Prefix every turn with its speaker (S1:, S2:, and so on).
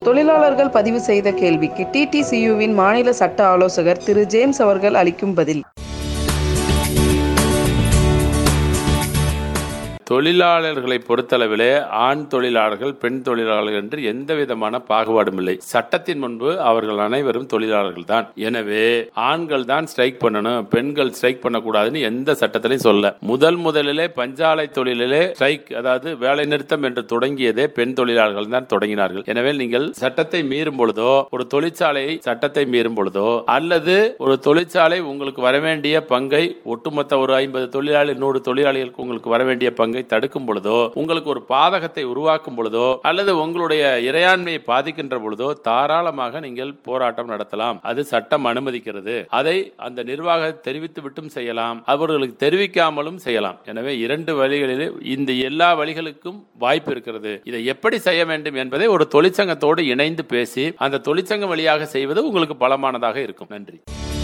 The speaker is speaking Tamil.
S1: தொழிலாளர்கள் பதிவு செய்த கேள்விக்கு டிடிசியுவின் மாநில சட்ட ஆலோசகர் திரு ஜேம்ஸ் அவர்கள் அளிக்கும் பதில்
S2: தொழிலாளர்களை பொறுத்தளவிலே ஆண் தொழிலாளர்கள் பெண் தொழிலாளர்கள் என்று எந்த விதமான பாகுபாடும் இல்லை சட்டத்தின் முன்பு அவர்கள் அனைவரும் தொழிலாளர்கள் தான் எனவே ஆண்கள் தான் ஸ்ட்ரைக் பண்ணணும் பெண்கள் ஸ்ட்ரைக் பண்ணக்கூடாதுன்னு எந்த சட்டத்திலையும் சொல்ல முதல் முதலிலே பஞ்சாலை தொழிலிலே ஸ்ட்ரைக் அதாவது வேலை நிறுத்தம் என்று தொடங்கியதே பெண் தொழிலாளர்கள் தான் தொடங்கினார்கள் எனவே நீங்கள் சட்டத்தை மீறும் பொழுதோ ஒரு தொழிற்சாலை சட்டத்தை மீறும் பொழுதோ அல்லது ஒரு தொழிற்சாலை உங்களுக்கு வர வேண்டிய பங்கை ஒட்டுமொத்த ஒரு ஐம்பது தொழிலாளி நூறு தொழிலாளிகளுக்கு உங்களுக்கு வர வேண்டிய பங்கை தடுக்கும் பொழுதோ உங்களுக்கு ஒரு பாதகத்தை உருவாக்கும் பொழுதோ அல்லது உங்களுடைய இறையாண்மையை பாதிக்கின்ற பொழுதோ தாராளமாக நீங்கள் போராட்டம் நடத்தலாம் அது சட்டம் அனுமதிக்கிறது அதை அந்த நிர்வாகம் தெரிவித்து விட்டும் செய்யலாம் அவர்களுக்கு தெரிவிக்காமலும் செய்யலாம் எனவே இரண்டு வழிகளில் இந்த எல்லா வழிகளுக்கும் வாய்ப்பு இருக்கிறது இதை எப்படி செய்ய வேண்டும் என்பதை ஒரு தொழிற்சங்கத்தோடு இணைந்து பேசி அந்த தொழிற்சங்கம் வழியாக செய்வது உங்களுக்கு பலமானதாக இருக்கும் நன்றி